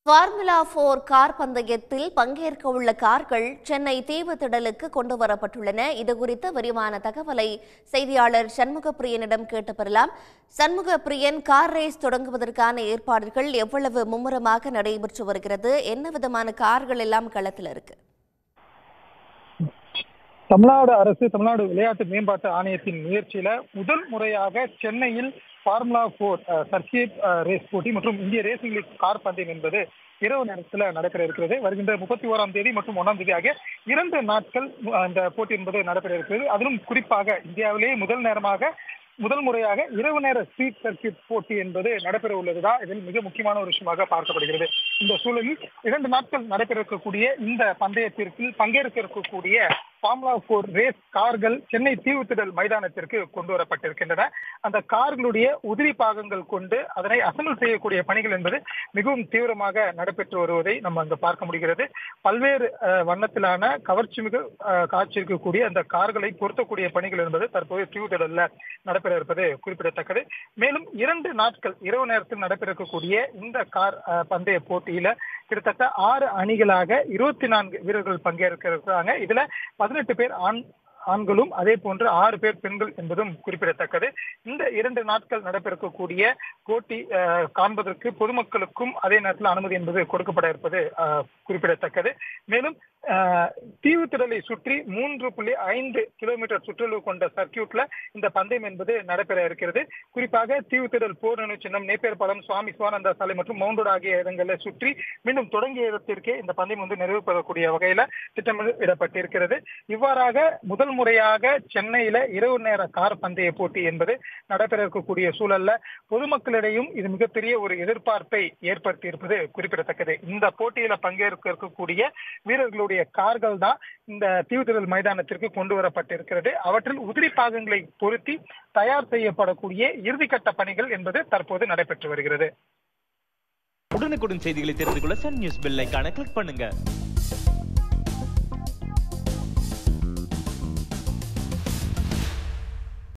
formula போர் car பந்தயத்தில் பங்கேற்க உள்ள கார்கள் சென்னை தீவுத்திடலுக்கு கொண்டு வரப்பட்டுள்ளன இது குறித்த விரிவான தகவலை செய்தியாளர் சண்முகப்பிரியனிடம் கேட்டு பெறலாம் சண்முகப்பிரியன் கார் ரேஸ் தொடங்குவதற்கான ஏற்பாடுகள் எவ்வளவு மும்முரமாக நடைபெற்று வருகிறது என்ன விதமான கார்கள் எல்லாம் களத்தில் இருக்கு தமிழ்நாடு அரசு தமிழ்நாடு விளையாட்டு மேம்பாட்டு ஆணையத்தின் முயற்சியில முதல் முறையாக சென்னையில் ஃபார்முலா போர் சர்க்கியூட் ரேஸ் போட்டி மற்றும் இந்திய ரேசிங் லீக் கார் பந்தயம் என்பது இரவு நேரத்தில் நடைபெற இருக்கிறது வருகின்ற முப்பத்தி ஓராம் தேதி மற்றும் ஒன்றாம் தேதி ஆகிய இரண்டு நாட்கள் அந்த போட்டி என்பது நடைபெற இருக்கிறது அதிலும் குறிப்பாக இந்தியாவிலேயே முதல் நேரமாக முதல் முறையாக இரவு நேர ஸ்ட்ரீட் சர்க்கியூட் போட்டி என்பது நடைபெற உள்ளதுதான் இதில் மிக முக்கியமான ஒரு விஷயமாக பார்க்கப்படுகிறது இந்த சூழலில் இரண்டு நாட்கள் நடைபெற இருக்கக்கூடிய இந்த பந்தயத்திற்கு பங்கேற்க இருக்கக்கூடிய ஃபார்முலா போர் ரேஸ் கார்கள் சென்னை தீவுத்திடல் மைதானத்திற்கு கொண்டு வரப்பட்டிருக்கின்றன அந்த கார்களுடைய உதிரி பாகங்கள் கொண்டு அதனை அசம்பிள் செய்யக்கூடிய பணிகள் என்பது மிகவும் தீவிரமாக நடைபெற்று வருவதை நம்ம அங்கு பார்க்க முடிகிறது பல்வேறு வண்ணத்திலான கவர்ச்சி மிகு காட்சி இருக்கக்கூடிய அந்த கார்களை பொருத்தக்கூடிய பணிகள் என்பது தற்போது தீவுத்திடல்ல நடைபெற இருப்பது குறிப்பிடத்தக்கது மேலும் இரண்டு நாட்கள் இரவு நேரத்தில் நடைபெற இருக்கக்கூடிய இந்த கார் பந்தய போட்டியில கிட்டத்தட்ட ஆறு அணிகளாக இருபத்தி நான்கு வீரர்கள் பங்கேற்க இருக்கிறாங்க இதுல பதினெட்டு பேர் ஆண் ஆண்களும் அதே போன்று ஆறு பேர் பெண்கள் என்பதும் குறிப்பிடத்தக்கது இந்த இரண்டு நாட்கள் நடைபெறக்கூடிய போட்டி காண்பதற்கு பொதுமக்களுக்கும் அதே நேரத்தில் அனுமதி என்பது கொடுக்கப்பட இருப்பது குறிப்பிடத்தக்கது மேலும் தீவுத்திடலை சுற்றி மூன்று புள்ளி ஐந்து கிலோமீட்டர் சுற்றளவு கொண்ட சர்க்கியூட்ல இந்த பந்தயம் என்பது நடைபெற இருக்கிறது குறிப்பாக தீவுத்திடல் போர் நினைவு சின்னம் நேப்பேர் பாலம் சுவாமி சிவானந்தா சாலை மற்றும் மவுண்டோடு ஆகிய இடங்களை சுற்றி மீண்டும் தொடங்கிய இடத்திற்கே இந்த பந்தயம் வந்து நிறைவு பெறக்கூடிய வகையில திட்டமிடப்பட்டிருக்கிறது இவ்வாறாக முதல் முறையாக சென்னையில இரவு நேர கார் பந்தய போட்டி என்பது நடைபெற இருக்கக்கூடிய சூழல்ல பொதுமக்களிடையும் இது மிகப்பெரிய ஒரு எதிர்பார்ப்பை ஏற்படுத்தி இருப்பது குறிப்பிடத்தக்கது இந்த போட்டியில பங்கேற்க இருக்கக்கூடிய வீரர்களுடைய கார்கள் தான் இந்த தீவுத்திடல் மைதானத்திற்கு கொண்டு வரப்பட்டிருக்கிறது அவற்றில் உதிரி பாகங்களை பொருத்தி தயார் செய்யப்படக்கூடிய இறுதிக்கட்ட பணிகள் என்பது தற்போது நடைபெற்று வருகிறது உடனுக்குடன் செய்திகளை தெரிந்து கொள்ள சன் நியூஸ் பெல் ஐக்கான கிளிக் பண்ணுங்க